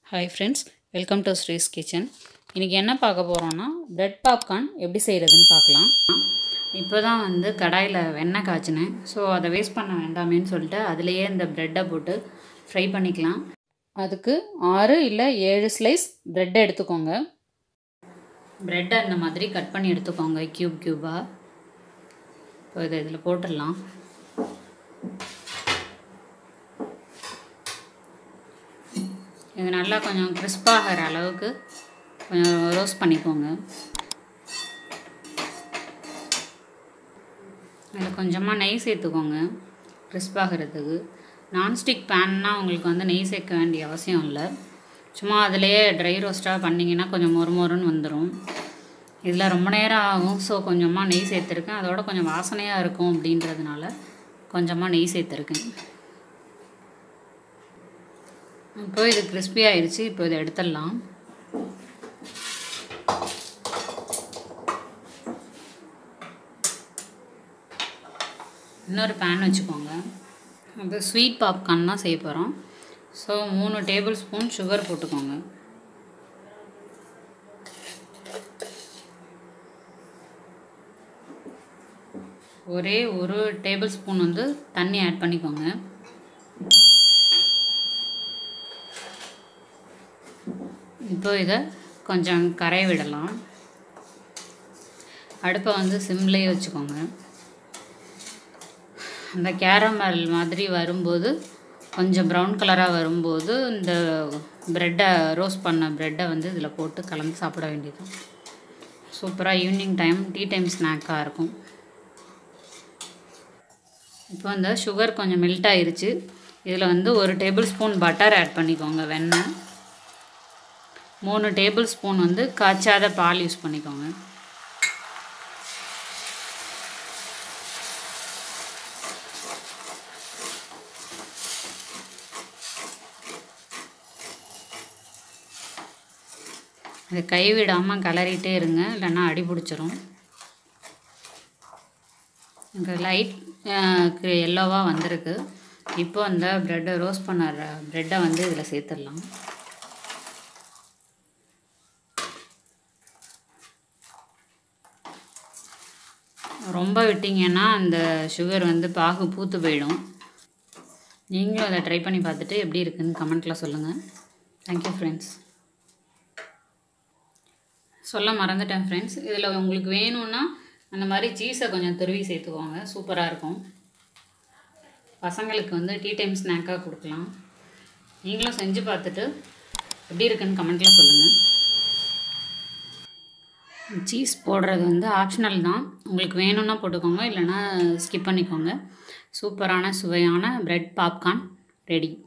hi friends welcome to Sree's kitchen இன்றைக்கி என்ன பார்க்க போகிறோன்னா பிரெட் பாப்கார்ன் எப்படி செய்கிறதுன்னு பார்க்கலாம் இப்போ தான் வந்து கடாயில் வெண்ணெய் காய்ச்சினேன் ஸோ அதை வேஸ்ட் பண்ண வேண்டாமேன்னு சொல்லிட்டு அதுலேயே இந்த ப்ரெட்டை போட்டு ஃப்ரை பண்ணிக்கலாம் அதுக்கு ஆறு இல்லை ஏழு ஸ்லைஸ் ப்ரெட் எடுத்துக்கோங்க ப்ரெட்டை இந்த மாதிரி கட் பண்ணி எடுத்துக்கோங்க க்யூப் க்யூபாக இப்போ இதை இதில் போட்டுடலாம் இது நல்லா கொஞ்சம் கிறிஸ்பாகிற அளவுக்கு கொஞ்சம் ரோஸ்ட் பண்ணிக்கோங்க அதில் கொஞ்சமாக நெய் சேர்த்துக்கோங்க கிறிஸ்பாகிறதுக்கு நான்ஸ்டிக் பேன்னா உங்களுக்கு வந்து நெய் சேர்க்க வேண்டிய அவசியம் இல்லை சும்மா அதிலேயே ட்ரை ரோஸ்ட்டாக பண்ணிங்கன்னா கொஞ்சம் மொறு மொறுன்னு வந்துடும் இதில் ரொம்ப நேரம் ஆகும் ஸோ கொஞ்சமாக நெய் சேர்த்துருக்கேன் அதோட கொஞ்சம் வாசனையாக இருக்கும் அப்படின்றதுனால கொஞ்சமாக நெய் சேர்த்துருக்கேன் இப்போ இது கிறிஸ்பி ஆயிடுச்சு இப்போ இதை எடுத்துடலாம் இன்னொரு பேன் வச்சுக்கோங்க அது ஸ்வீட் பாப்கார்ன் தான் செய்ய போகிறோம் ஸோ மூணு டேபிள் ஸ்பூன் சுகர் போட்டுக்கோங்க ஒரே ஒரு டேபிள் ஸ்பூன் வந்து தண்ணி ஆட் பண்ணிக்கோங்க இப்போ இதை கொஞ்சம் கரைய விடலாம் அடுப்பை வந்து சிம்லேயே வச்சுக்கோங்க அந்த கேரமல் மாதிரி வரும்போது கொஞ்சம் ப்ரௌன் கலராக வரும்போது இந்த ப்ரெட்டை ரோஸ்ட் பண்ண ப்ரெட்டை வந்து இதில் போட்டு கலந்து சாப்பிட வேண்டியது சூப்பராக ஈவினிங் டைம் டீ டைம் ஸ்நாக்காக இருக்கும் இப்போ இந்த சுகர் கொஞ்சம் மெல்ட் ஆயிருச்சு இதில் வந்து ஒரு டேபிள் ஸ்பூன் பட்டர் ஆட் பண்ணிக்கோங்க வெண்ணெய் மூணு டேபிள் ஸ்பூன் வந்து காய்ச்சாத பால் யூஸ் பண்ணிக்கோங்க இதை கைவிடாமல் கிளறிட்டே இருங்க இல்லைன்னா அடி பிடிச்சிரும் இங்கே லைட் எல்லோவாக வந்திருக்கு இப்போ அந்த ப்ரெட்டை ரோஸ்ட் பண்ண ப்ரெட்டை வந்து இதில் சேர்த்துடலாம் ரொம்ப விட்டிங்கன்னா அந்த சுகர் வந்து பாகு பூத்து போயிடும் நீங்களும் அதை ட்ரை பண்ணி பார்த்துட்டு எப்படி இருக்குன்னு கமெண்ட்டில் சொல்லுங்கள் தேங்க்யூ ஃப்ரெண்ட்ஸ் சொல்ல மறந்துட்டேன் ஃப்ரெண்ட்ஸ் இதில் உங்களுக்கு வேணும்னா அந்த மாதிரி சீஸை கொஞ்சம் துருவி சேர்த்துக்கோங்க சூப்பராக இருக்கும் பசங்களுக்கு வந்து டீ டைம் ஸ்நாக்காக கொடுக்கலாம் நீங்களும் செஞ்சு பார்த்துட்டு எப்படி இருக்குன்னு கமெண்ட்டில் சொல்லுங்கள் சீஸ் போடுறது வந்து ஆப்ஷனல் தான் உங்களுக்கு வேணும்னா போட்டுக்கோங்க இல்லைனா ஸ்கிப் பண்ணிக்கோங்க சூப்பரான சுவையான ப்ரெட் பாப்கார்ன் ரெடி